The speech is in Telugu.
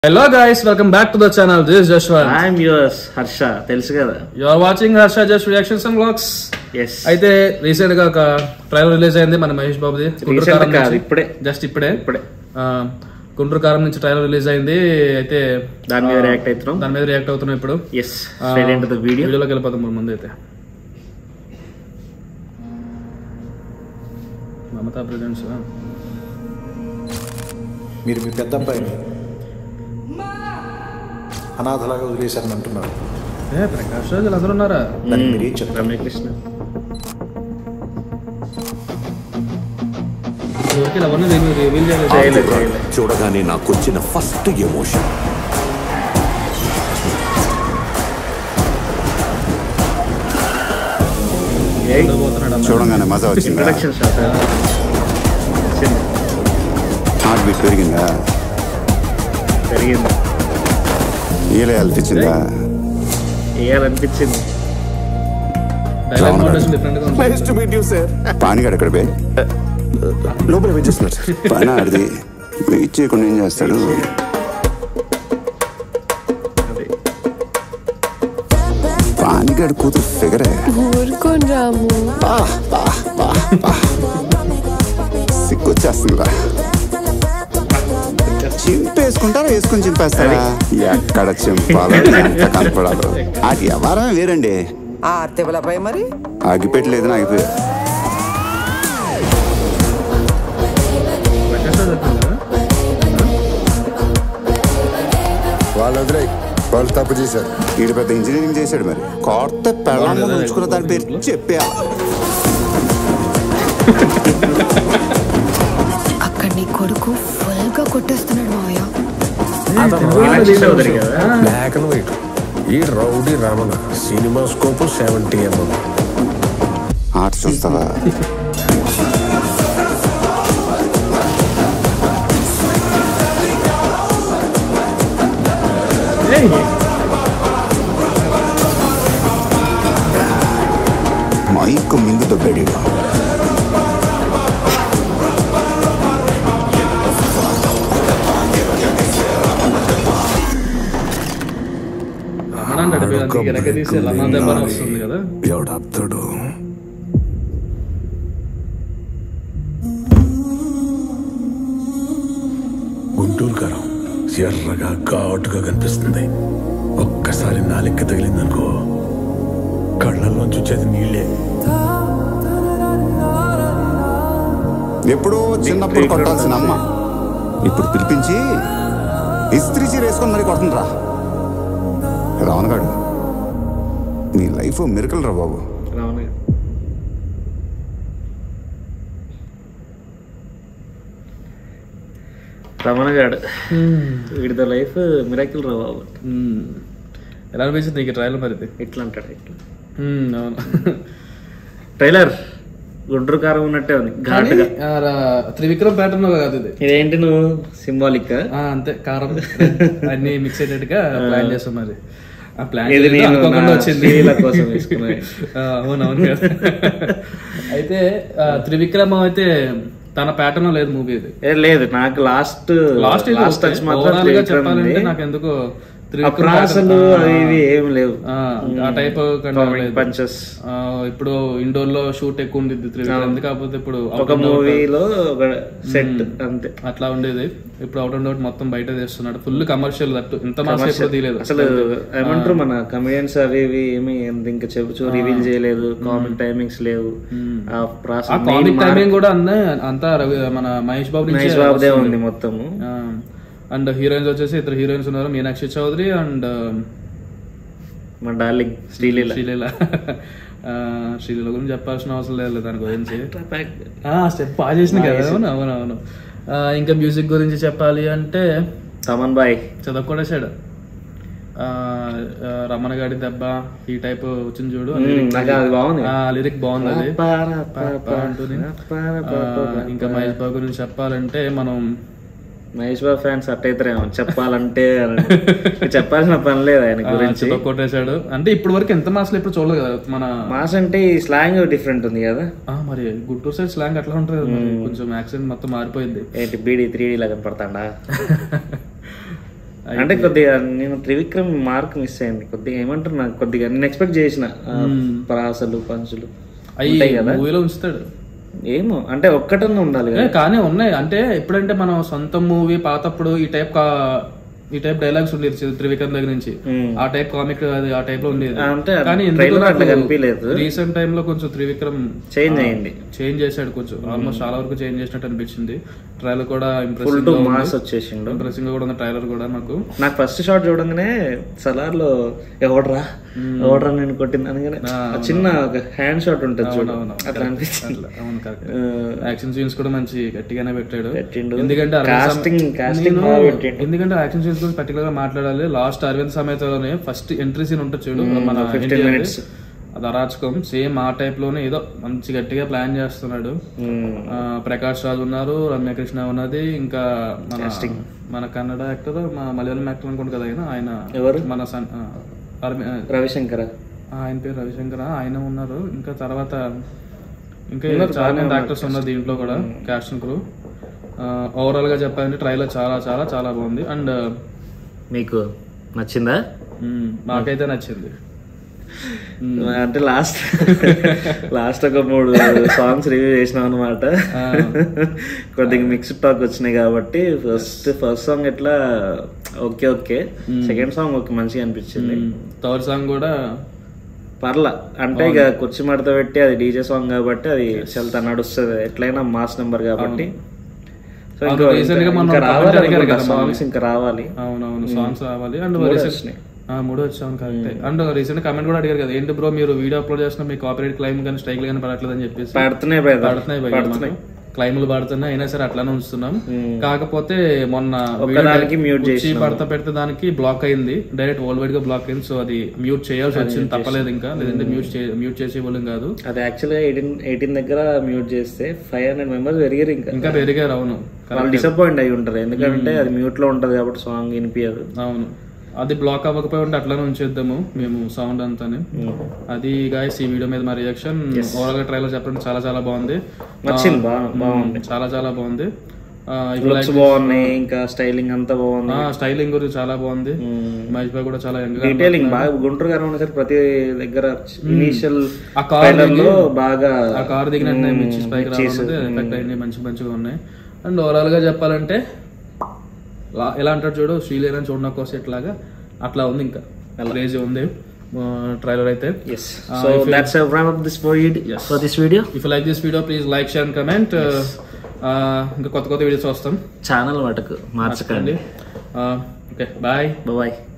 Hello guys welcome back to the channel this Jashwanth I'm yours Harsha తెలుసు కదా you are watching Harsha just reactions and blogs yes అయితే రీసెంట్ గా ఒక ట్రైలర్ రిలీజ్ అయింది మన మహేష్ బాబుది గుంటూరు Recent కారం కాదు, నుంచి. ఇప్పుడే. జస్ట్ ఇప్పుడే ఇప్పుడే ఆ, గుంటూరు కారం నుంచి ట్రైలర్ రిలీజ్ అయింది అయితే దాని మీద రియాక్ట్ అవుతున్నాం దాని మీద రియాక్ట్ అవుతున్నాం ఇప్పుడు yes straight into the video వీడియోలోకి వెళ్ళిపోతాం మన ముందు అయితే మమతా ప్రెజెంట్స్ మీరు మీ పెద్ద అబ్బాయిని అనాథలాగా వదిలేశారని అంటున్నారు ఏ ప్రకాష్ రాజ్ అందరూ ఉన్నారా దానికి మీరు ఏం చెప్తారు రమ్యకృష్ణ ఎవరికి ఎవరిని రివీల్ చేయలేదు చేయలేదు చేయలేదు చూడగానే నాకు వచ్చిన ఫస్ట్ ఎమోషన్ పోతున్నాడు అన్న. చూడంగానే మజా వచ్చిందా ఇంట్రడక్షన్ షాట్ హార్ట్ బీట్ పెరిగిందా జరిగింది ఈలే అనిపించిందా వేయాలనిపించింది డైలాగ్ మోడల్స్ డిఫరెంట్ గా ఉంటుంది పానిగాడు ఎక్కడ బే లోపల వెయిట్ చేస్తున్నాడు పైన ఆడిది వెయిట్ చేయకుండా ఏం చేస్తాడు అది పానిగాడు కూతురు ఫిగరే ఊరుకోని రాము సిగ్గొచ్చేస్తుందిరా చింపేసుకుంటారా వేసుకొని చింపేస్తారా ఎక్కడ చింపాలో ఎంత కనపడాలో ఆ వ్యవహారమే వేరండి ఆ అత్తెబలపై మరి ఆగిపెట్టలేదు ఆగిపోయా ప్రకాష్ రాజ్ అంటున్నాడు కదా? వాళ్ళు వదిలే వాళ్ళు తప్పు చేశారు వీడు పెద్ద ఇంజనీరింగ్ చేశాడు మరి కొత్త పెళ్ళంగా ఉంచుకున్న దాని పేరు చెప్పేయాలి అక్కడ నీ కొడుకు ఫుల్ గా కొట్టేస్తున్నాడు మావయ్య మీనాక్షి చౌదరి కదా బ్లాక్ అండ్ వైట్ ఈ రౌడీ రామణ సినిమా స్కోప్ సెవెంటీ ఎంఎం ఆట చూస్తావా ఏయ్, మైక్ మింగు దొబ్బాడు రమణ అంటాడు వీళ్ళంతా వెనక తీసి లమా దెబ్బ అని వస్తుంది కదా ఎవడత్తడు గుంటూరు కారం ఎర్రగా ఘాటుగా కనిపిస్తుంది ఒక్కసారి నాలెక్క తగిలిందనుకో కళ్ళల్లోంచి వచ్చేది నీళ్ళే ఎప్పుడో చిన్నప్పుడు కొట్టాల్సిన అమ్మ ఇప్పుడు పిలిపించి ఇస్త్రీ చీర వేసుకొని మరి కొడుతుండ్రా రావణగాడు నీ లైఫ్ మిరకల్ రా బాబు రావణ రమణ గాడు వీడితో లైఫ్ మిరాకిల్ రా బాబు మ్మ్. ఎలా అనిపించింది నీకు ట్రైలర్ మరి ఇది? ఇట్లా అంటాడు ఇట్లా మ్మ్, అవును ట్రైలర్ గుండ్రు కారం ఉన్నట్టే ఉంది కానీ ఘాటుగా ఆ, రా- త్రివిక్రమ్ ప్యాటర్న్ కాదు ఇది ఇదేంటి నువ్వు సింబాలిక్ ఆ, అంతే కారం అన్ని మిక్స్ అయ్యేటట్టుగా ప్లాన్ చేస్తాం మరి ఆ ప్లాన్ ఇది చేయలేదు, నేను అనుకోకుండా నా వచ్చింది స్త్రీల కోసం వేసుకున్నది. ఆ, అవును అవును కదా. అయితే ఆ, త్రివిక్రమ్ అయితే తన ప్యాటర్న్ లేదు మూవీ ఇది ఏ లేదు నాకు లాస్ట్ లాస్ట్ లాస్ట్ టచ్ మాత్రం ఓవరాల్ గా త్రివిక్రమ్ చెప్పాలంటే ఉంది. నాకు ఎందుకో ఆ త్రివిక్రమ్ ప్రాసలు pattern- అవి ఇవి ఏం లేవు ఆ, ఆ టైప్ పంచెస్ ఇప్పుడు ఇండోర్ లో షూట్ ఎక్కువ ఉండేది త్రివిక్రమ్ కాకపోతే ఇప్పుడు ఒక out and out మూవీలో ఒక సెట్ అంతే అట్లా ఉండేది ఇప్పుడు అవుట్ అండ్ అవుట్ మొత్తం బయట చేస్తున్నాడు ఫుల్ కమర్షియల్ దట్టు ఇంత మాస్ ఎప్పుడు తీయలేదు అసలు ఏమంటారు మన కమెడియన్స్ అవి ఇవి ఏమి ఎంత ఇంకా చెప్పు రివీల్ చేయలేదు కామెంట్ టైమింగ్స్ లేవు ఆ ఆ ప్రాసెస్ కామిక్ టైమింగ్ కూడా అందే అంతా రవి మన మహేష్ బాబు నుంచి మహేష్ బాబుదే ఉంది మొత్తము అండ్ హీరోయిన్స్ వచ్చేసి ఇద్దరు హీరోయిన్స్ ఉన్నారు మీనాక్షి చౌదరి అండ్ మన డార్లింగ్ శ్రీలీల శ్రీలీల ఆ, శ్రీలీల గురించి చెప్పాల్సిన అవసరం లేదు దాని గురించి Pack. స్టెప్ బాగా చేసింది కదా అవును అవును అవును ఆ, ఇంకా మ్యూజిక్ గురించి చెప్పాలి అంటే తమన్ బాయ్ చదవకూడేశాడు ఆ, ఆ, రమణ గాడి దెబ్బ ఈ టైప్ వచ్చింది చూడు మ్మ్, నాకు అది బాగుంది ఆ లిరిక్ బాగుంది అది పారా, పా, పా అంటూనే. పారా, ఆ, ఇంకా మహేష్ బాబు గురించి చెప్పాలంటే మనం మహేష్ బాబు ఫ్యాన్స్ అట్టయితారేమో చెప్పాలంటే అని. చెప్పాల్సిన పని లేదు ఆయన గురించి చిన్న కొట్టేశాడు అంటే ఇప్పటి వరకు ఎంత మాసలు ఎప్పుడు చూడలేదు కదా మన మాస్ అంటే ఈ స్లాంగ్ డిఫరెంట్ ఉంది కదా ఆ, మరి గుంటూరు సైడ్ స్లాంగ్ అట్లా ఉంటుంది కదా మరి. కొంచెం యాక్సెంట్ మొత్తం మారిపోయింది ఏంటి బీడీ త్రీ డీలా కనపడతాడా అంటే కొద్దిగా నేను త్రివిక్రమ్ మార్క్ మిస్ అయింది కొద్దిగా ఏమంటారు నాకు కొద్దిగా నేను ఎక్స్పెక్ట్ చేసిన ఆ, ప్రాసలు పంచులు అవి ఉంటాయి కదా మూవీలో ఉంచుతాడు ఏమో అంటే ఒక్కటన్నా ఉండాలి ఏ, కదా కానీ ఉన్నాయి అంటే ఎప్పుడంటే మనం సొంత మూవీ పాతప్పుడు ఈ టైప్ ఈ టైప్ డైలాగ్స్ ఉండేది త్రి- త్రివిక్రమ్ దగ్గర నుంచి మ్మ్. ఆ టైప్ కామిక్ అది ఆ టైప్ లో ఉండేది అంటే కానీ trailer అట్లా కనిపించలేదు. రీసెంట్ టైమ్ లో కొంచెం త్రివిక్రమ్ చేంజ్ అయింది చేంజ్ చేశాడు కొంచెం ఆల్మోస్ట్ చాలా వరకు చేంజ్ చేసినట్టు అనిపించింది ట్రైలర్ కూడా ఫుల్ ఇంప్రెసింగ్ టు మాస్ వచ్చేసిండు ఇంప్రెసింగ్ గా కూడా ఉంది ట్రైలర్ కూడా నాకు నాకు ఫస్ట్ షాట్ చూడంగానే సలార్ లో ఎవడ్రా ఎవడ్రా నేను కొట్టింది అనగానే ఆ చిన్న హ్యాండ్ షాట్ ఉంటుంది చూడు అవును, అట్లా అనిపించింది అట్లా, అవును కరెక్ట్ ఆ, యాక్షన్ సీన్స్ కూడా మంచి గట్టిగానే పెట్టాడు పెట్టిండు. ఎందుకంటే అరవింద్ Casting- సమ- casting నేను- బాగా పెట్టిండు. ఎందుకంటే యాక్షన్ సీన్స్ గురించి పర్టికులర్ గా మాట్లాడాలి లాస్ట్ అరవింద్ సమేతలోనే ఫస్ట్ ఎంట్రీ సీన్ ఉంటుంది చూడు మన 15 NTR ది. minutes. అది అరాచకం సేమ్ ఆ టైప్ లోనే ఏదో మంచి గట్టిగా ప్లాన్ చేస్తున్నాడు ఉమ్, ఆ, ప్రకాష్ రాజ్ ఉన్నారు రమ్యకృష్ణ ఉన్నది ఇంకా మన మన కన్నడ యాక్టర్ మా మలయాళం యాక్టర్ అనుకుంటు కదా ఆయన ఆయన ఎవరు? మన సన్ ఆ, అరవి- ఆ, రవిశంకర్ ఆ, ఆయన పేరు రవిశంకర్ ఆయన ఉన్నారు ఇంకా తర్వాత ఇంకా చాలా మంది యాక్టర్స్ ఉన్నారు దీంట్లో కూడా క్యాస్ట్ క్రూ ఓవరాల్ గా చెప్పాలంటే ట్రైలర్ చాలా చాలా చాలా బాగుంది అండ్ మీకు నచ్చిందా నాకైతే నచ్చింది అంటే లాస్ట్ లాస్ట్ ఒక మూడు సాంగ్స్ రివ్యూ చేసినాం అనమాట కొద్దిగా మిక్స్డ్ టాక్ వచ్చినాయి కాబట్టి ఫస్ట్ ఫస్ట్ సాంగ్ ఎట్లా okay okay second song okay మంచిగా అనిపించింది థర్డ్ సాంగ్ కూడా పర్లా అంటే ఇక కుర్చీ మడత పెట్టి అది డీజే సాంగ్ కాబట్టి అది చాలా నడుస్తుంది ఎట్లయినా మాస్ నెంబర్ కాబట్టి సో అవును, ఇంకా recent గా మొన్న ఇంకా ఒక రావాలి comment అడిగారు అనుకుంటా, కదా సాంగ్స్ ఇంకా రావాలి అవునవును సాంగ్స్ రావాలి అండ్ మూడు recent- వచ్చినాయి. ఆ, మూడు వచ్చాను కరెక్ట్ అండ్ రీసెంట్ కమెంట్ కూడా అడిగారు కదా ఏంటి బ్రో మీరు వీడియో అప్లోడ్ చేస్తున్న మీ కాపరేట్ క్లైమ్ కానీ స్ట్రైక్ కానీ పడట్లేదు అని చెప్పేసి పడుతున్నాయి brother. పడుతున్నాయి భయ్యా పడుతున్నాయి. మాకు. క్లైములు పడుతున్నాయి అయినా సరే అట్లానే ఉంచుతున్నాం కాకపోతే మొన్న ఒక్కదానికి video mute కుర్చీ చేసినాము. పడత పెడితే దానికి బ్లాక్ అయింది డైరెక్ట్ వరల్డ్ వైడ్ గా బ్లాక్ అయింది సో అది మ్యూట్ చేయాల్సి వచ్చింది తప్పలేదు ఇంకా లేదంటే మ్యూట్ మ్యూట్ చేసే ఇవ్వలేం కాదు అది యాక్చువల్గా ఎయిటీన్ ఎయిటీన్ దగ్గర మ్యూట్ చేస్తే ఫైవ్ హండ్రెడ్ మెంబర్స్ పెరిగారు ఇంకా ఇంకా పెరిగారు అవును వాళ్ళు డిసప్పాయింట్ అయి ఉంటారు ఎందుకంటే అది మ్యూట్ లో ఉంటది కాబట్టి సాంగ్ వినిపించదు అవును అది బ్లాక్ అవ్వకపోయి ఉంటే అట్లానే ఉంచేద్దాము మేము సౌండ్ అంతానే అది గాయస్ ఈ వీడియో మీద మా రియాక్షన్ ఓవరాల్ గా ట్రైలర్ చెప్పడం చాలా చాలా బాగుంది నచ్చింది బాగా బాగుంది చాలా చాలా బాగుంది లుక్స్ బాగున్నాయి ఇంకా స్టైలింగ్ అంతా బాగుంది స్టైలింగ్ గురించి చాలా బాగుంది మహేష్ బాయ్ కూడా చాలా యంగ్ గా డీటెయిలింగ్ బాగా గుంటూరు గారు ఉండేసరికి ప్రతి దగ్గర ఇనీషియల్ ఆ కార్ లో బాగా ఆ కార్ దిగినట్టు మిర్చి స్పైక్ రావాలంటే ఎఫెక్ట్ అయింది మంచి మంచిగా ఉన్నాయి అండ్ ఓవరాల్ గా చెప్పాలంటే లా- ఎలా అంటాడు చూడు శ్రీలేరని చూడడం కోసం ఎట్లాగా అట్లా ఉంది ఇంకా క్రేజీ ఉంది ట్రైలర్ అయితే yes so that's wrap up this video for this video if like this video please like share and comment ఇంకా కొత్త కొత్త వీడియోస్ వస్తాం ఛానల్ మటుకు మార్చకండి ఓకే బాయ్ బాయ్